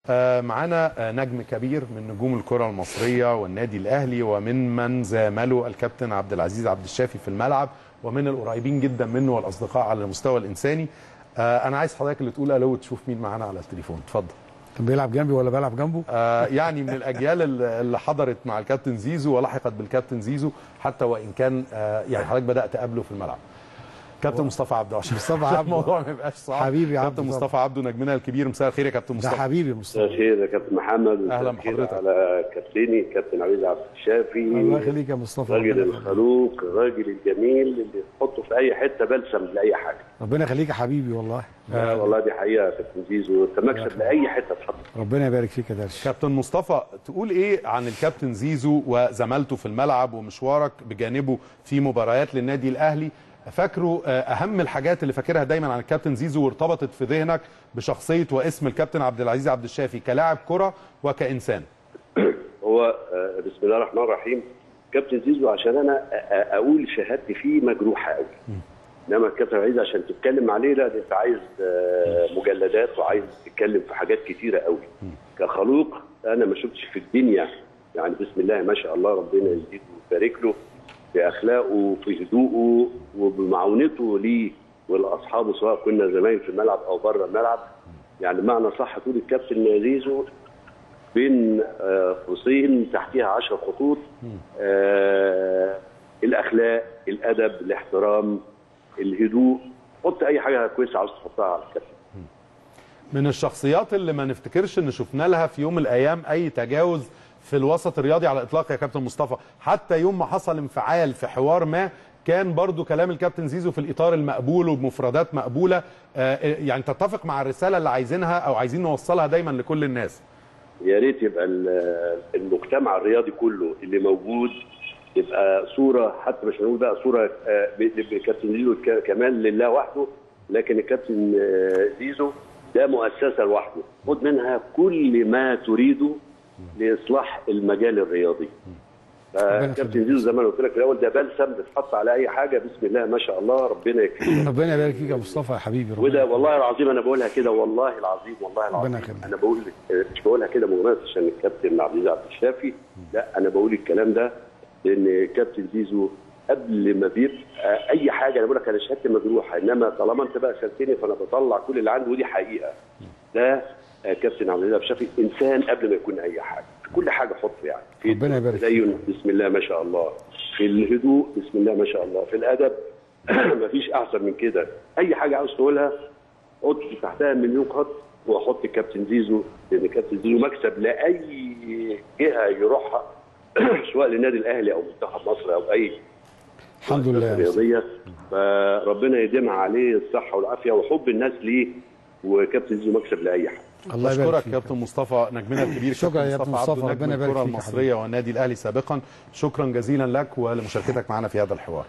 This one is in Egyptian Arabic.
آه، معانا آه، نجم كبير من نجوم الكرة المصرية والنادي الأهلي ومن من زامله الكابتن عبد العزيز عبد الشافي في الملعب ومن القريبين جدا منه والأصدقاء على المستوى الإنساني آه، أنا عايز حضرتك اللي تقول ألو وتشوف مين معانا على التليفون اتفضل كان بيلعب جنبي ولا بلعب جنبه؟ آه، يعني من الأجيال اللي اللي حضرت مع الكابتن زيزو ولحقت بالكابتن زيزو حتى وإن كان آه، يعني حضرتك بدأت قبله في الملعب كابتن مصطفى عبده عشان مصطفى عشان عبده. الموضوع ما يبقاش صعب حبيبي يا كابتن عبده مصطفى عبده نجمنا الكبير مساء الخير يا كابتن ده مصطفى حبيبي مساء مصطفى الخير يا كابتن محمد مساء أهلا الخير بحضرتك. على كابتني كابتن عزيز عبد الشافي الله يخليك يا مصطفى الراجل ربنا يخليك. الخلوق الراجل الجميل اللي تحطه في اي حته بلسم لاي حاجه ربنا يخليك يا حبيبي والله آه والله دي حقيقه يا كابتن زيزو انت مكسب لاي حته تحط ربنا يبارك فيك يا درش كابتن مصطفى تقول ايه عن الكابتن زيزو وزمالته في الملعب ومشوارك بجانبه في مباريات للنادي الاهلي فاكره آه، اهم الحاجات اللي فاكرها دايما عن الكابتن زيزو وارتبطت في ذهنك بشخصيه واسم الكابتن عبد العزيز عبد الشافي كلاعب كره وكانسان هو آه بسم الله الرحمن الرحيم كابتن زيزو عشان انا أ- أ- اقول شهادتي فيه مجروحه قوي انما الكابتن عزيز عشان تتكلم عليه لا ده انت عايز آه، مجلدات وعايز تتكلم في حاجات كتيره قوي كخلوق انا ما شفتش في الدنيا يعني بسم الله ما شاء الله ربنا يزيده ويبارك له في اخلاقه وفي هدوءه وبمعاونته ليه ولاصحابه سواء كنا زمايل في الملعب او بره الملعب يعني معنى صح تقول الكابتن زيزو بين آه، قوسين تحتها عشر خطوط آه الاخلاق الادب الاحترام الهدوء حط اي حاجه كويسه عاوز تحطها على الكابتن من الشخصيات اللي ما نفتكرش ان شفنا لها في يوم من الايام اي تجاوز في الوسط الرياضي على الاطلاق يا كابتن مصطفى حتى يوم ما حصل انفعال في حوار ما كان برضو كلام الكابتن زيزو في الاطار المقبول وبمفردات مقبوله آه، يعني تتفق مع الرساله اللي عايزينها او عايزين نوصلها دايما لكل الناس يا ريت يبقى ال- المجتمع الرياضي كله اللي موجود يبقى صوره حتى مش هنقول بقى صوره آه، ب- بكابتن زيزو ك- كمان لله وحده لكن الكابتن آه، زيزو ده مؤسسه لوحده خد منها كل ما تريده لاصلاح المجال الرياضي فكابتن زيزو زي ما أنا قلت لك في الاول ده بلسم بتحط على اي حاجه بسم الله ما شاء الله ربنا يكفيه ربنا يبارك فيك يا مصطفى يا حبيبي ربنا وده والله العظيم انا بقولها كده والله العظيم والله ربنا العظيم يخليك. انا بقول مش بقولها كده مجرد عشان الكابتن عبد العزيز عبد الشافي لا انا بقول الكلام ده لان كابتن زيزو قبل ما بيبقى اي حاجه انا بقول لك انا شهادتي مجروحه انما طالما انت بقى سالتني فانا بطلع كل اللي عندي ودي حقيقه ده آه، كابتن عبد العزيز عبد الشافي انسان قبل ما يكون اي حاجه في كل حاجه حط يعني في ربنا يبارك فيك. التدين بسم الله ما شاء الله في الهدوء بسم الله ما شاء الله في الادب مفيش احسن من كده اي حاجه عاوز تقولها حط تحتها مليون خط واحط كابتن زيزو لان كابتن زيزو مكسب لاي جهه يروحها سواء للنادي الاهلي او منتخب مصر او اي الحمد لله يا مصطفى. رياضيه فربنا يديمها عليه الصحه والعافيه وحب الناس ليه وكابتن زيزو مكسب لاي حد الله يبارك بشكرك فيك كابتن مصطفى نجمنا الكبير شكرا يا كابتن مصطفى، عبده نجم ربنا يبارك الكره فيك يا المصريه والنادي الاهلي سابقا شكرا جزيلا لك ولمشاركتك معنا في هذا الحوار